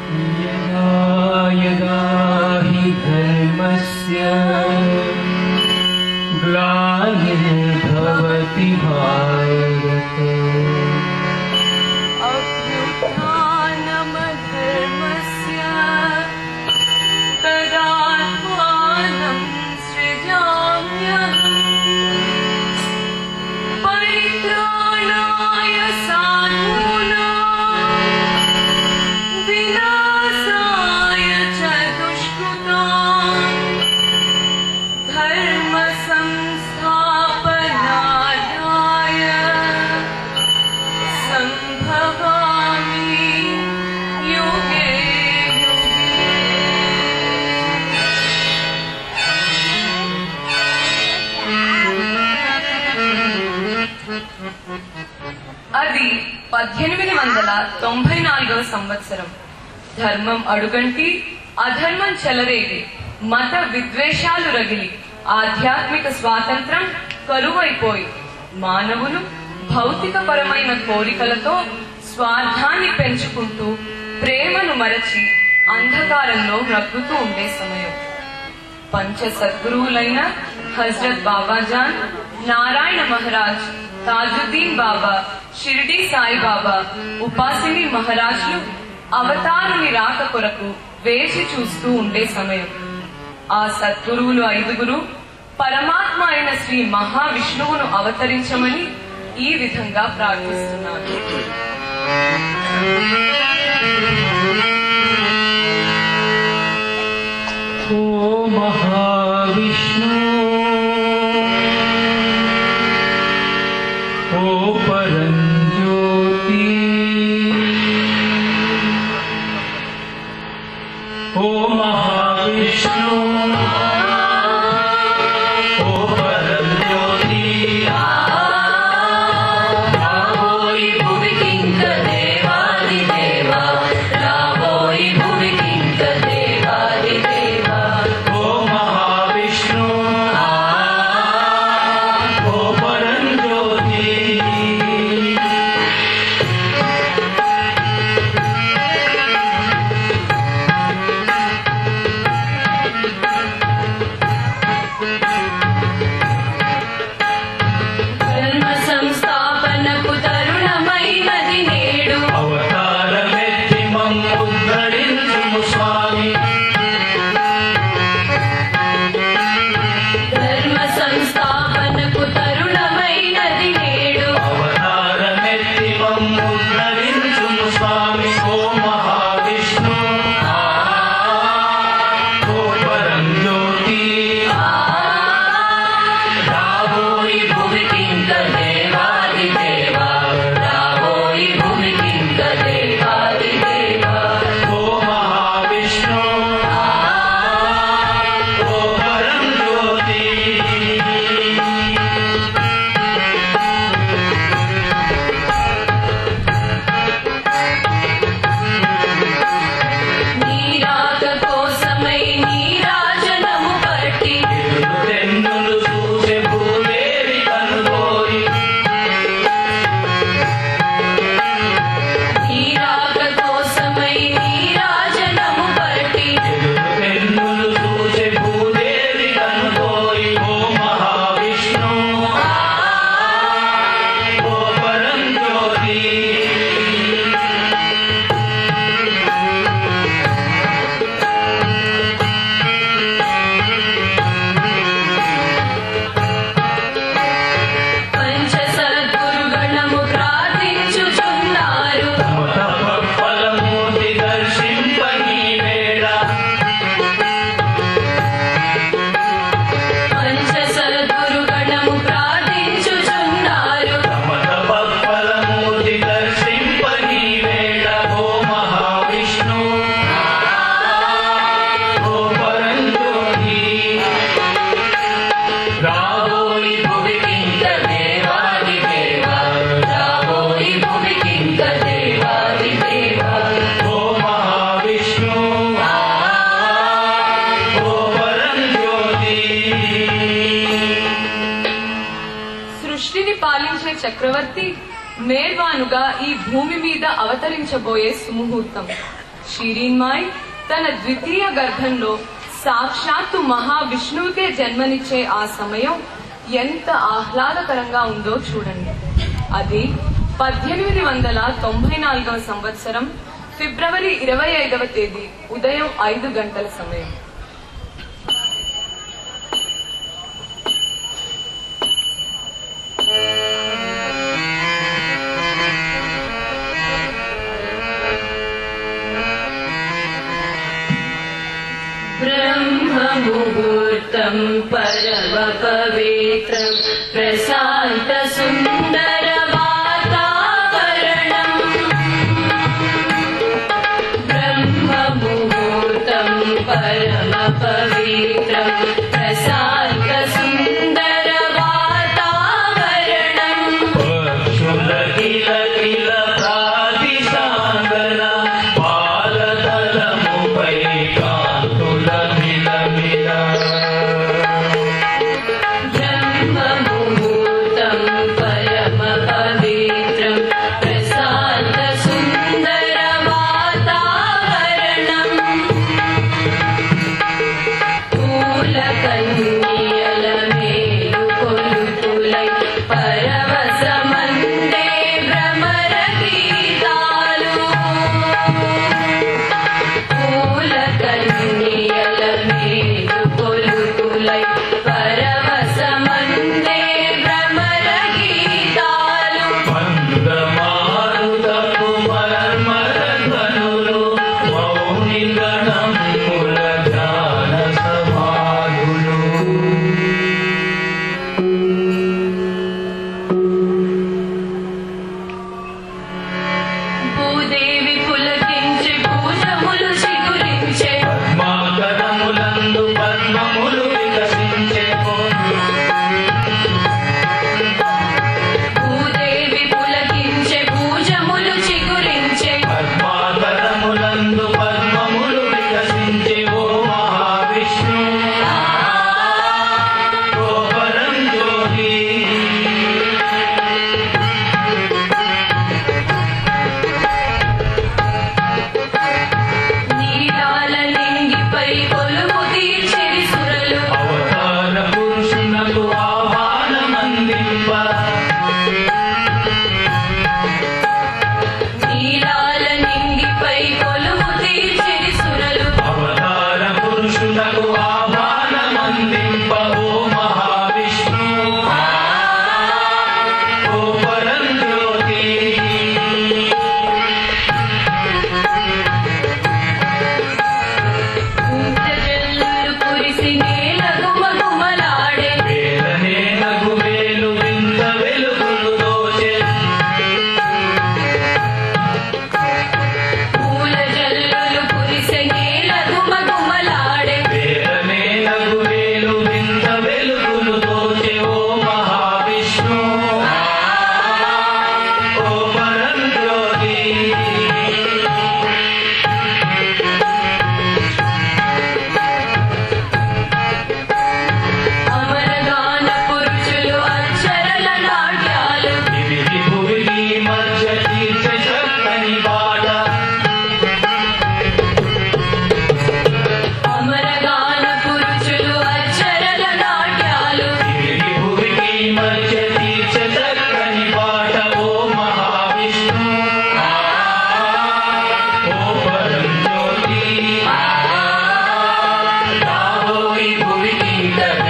यदा यदा हि धर्मस्य ग्लानिर्भवति भारत अभ्युत्थानमधर्मस्य तदात्मानं सृजाम्यहम् परित्राणाय साधूनां विनाशाय च दुष्कृताम् धर्मसंस्थापनार्थाय सम्भवामि युगे युगे అది పద్దెనిమిది వందల తొంభై నాలుగవ సంవత్సరం ధర్మం అడుగంటి అధర్మం చెలరేగి మత విద్వేషాలు రగిలి ఆధ్యాత్మిక స్వాతంత్రం కరువైపోయి మానవులు భౌతికపరమైన కోరికలతో స్వార్థాన్ని పెంచుకుంటూ ప్రేమను మరచి అంధకారంలో రగ్గుతూ ఉండే సమయం పంచ సద్గురువులైన హజరత్ బాబాజాన్ నారాయణ మహారాజ్ తాజుద్దీన్ బాబా షిరిడి సాయిబాబా ఉపాసిని మహారాజ్లు అవతారుని రాక కొరకు వేచి చూస్తూ ఉండే సమయం ఆ సద్గురువులు ఐదుగురు పరమాత్మ అయిన శ్రీ మహావిష్ణువును అవతరించమని ఈ విధంగా ప్రార్థిస్తున్నాను ओ महाविष्णु ओ परञ्ज्योति ओ महाविष्णु ओ परञ्ज्योति రాబోయి భువికింక దేవాది దేవా రాబోయి భువికింక దేవాది దేవా ओ महाविष्णु ओ परञ्ज्योति ధర్మ సంస్థాపనకు తరుణమైనది నేడు అవతారమెత్తి మమ్ముద్ధరించుము స్వామి ధర్మ సంస్థాపనకు తరుణమైనది నేడు అవతారమెత్తి మమ్ముద్ధరించుము స్వామి ఓ మహావిష్ణు ఓ పరంజ్యోతి రాబోయి భువికింక దేవాది దేవా రాబోయి భువికింక దేవాది దేవా ఓ మహావిష్ణు ఓ పరంజ్యోతి నీరాక కోసమై నీరాజనము పట్టి తెన్నులు చూసే భూదేవి కనుగోరి నీరాక కోసమై నీరాజనము పట్టి తెన్నులు చూసే భూదేవి కనుగోరి ఓ మహావిష్ణు ఓ పరంజ్యోతి పంచ సద్గురుగణము ప్రార్థించుచున్నారు ఫలమూర్తి దర్శింపని వేళ పంచ సద్గురుగణము ప్రార్థించుచున్నారు మత ఫలమూర్తి దర్శింపని వేళ ఓ మహావిష్ణు ఓ పరంజ్యోతి రాబోయి భువికింక దేవాది దేవా రాబోయి భువికింక దేవాది దేవా ఓ మహావిష్ణు ఓ పరంజ్యోతి సృష్టిని పాలించే చక్రవర్తి మేర్వానుగా ఈ భూమి మీద అవతరించబోయే సుముహూర్తం షిరీన్మాయ్ తన ద్వితీయ గర్భంలో సాక్షాత్తు మహావిష్ణువుకే జన్మనిచ్చే ఆ సమయం ఎంత ఆహ్లాదకరంగా ఉందో చూడండి అది పద్దెనిమిది వందల తొంభై నాలుగవ సంవత్సరం ఫిబ్రవరి ఇరవై ఐదవ తేదీ ఉదయం ఐదు గంటల సమయం ब्रह्ममुहूर्तम् परमपवित्रम् प्रशान्तसुन्दरवातावरणम् ब्रह्ममुहूर्तम् परमपवित्रम् प्रशान्तसुन्दरवातावरणम् పక్షుల కిల కిల ప్రాదిశాంగన పాలతలముపై కాంతుల మిలమిల ब्रह्ममुहूर्तम् परमपवित्रम् प्रशान्तसुन्दरवातावरणम् పూలకన్యలమేలుకొలుతులై పరవశమందే భ్రమరగీతాలు పూలకన్యలమేలుకొలుతులై పరవశమందే భ్రమరగీతాలు మందమారుతపు మర్మరధ్వనులు మౌని గణముల ధ్యాన సమాధులు భూదేవి పులకించి పూజములు చిగురించే పద్మాకరములందు పద్మములు వికసించే భూదేవి పులకించే పూజములు చిగురించే పద్మాకరములందు పద్మములు వికసించే ఓ మహావిష్ణు ఓ పరం జ్యోతి నీలాల నింగిపై కొలువు తీర్చిరి సురలు అవతార పురుషునకు ఆహ్వానమందింప నీలాల నింగిపై కొలువు తీర్చిరి సురలు అవతార పురుషునకు ఆహ్వానమందింప ఓ మహావిష్ణు ఓ పరం జ్యోతి జల్లులు కురిసి నేల గుమగుమలాడే వేలనే నగు వేలు వింత వెలుగులు దోచె పూల జల్లులు కురిసి నేల గుమగుమలాడే వేలనే నగు వేలు వింత వెలుగులు దోచె ఓ మహావిష్ణు ఓ పరం జ్యోతి అమరగాన పురుషులు అక్షరల నాట్యాలు ఇవికి భువికి మధ్య తీర్చే చక్కని పాట అమరగాన పురుషులు అక్షరల నాట్యాలు ఇవికి భువికి మధ్య తీర్చే చక్కని పాట ఓ మహావిష్ణు ఓ పరం జ్యోతి రాబోయి భువికి ఇంత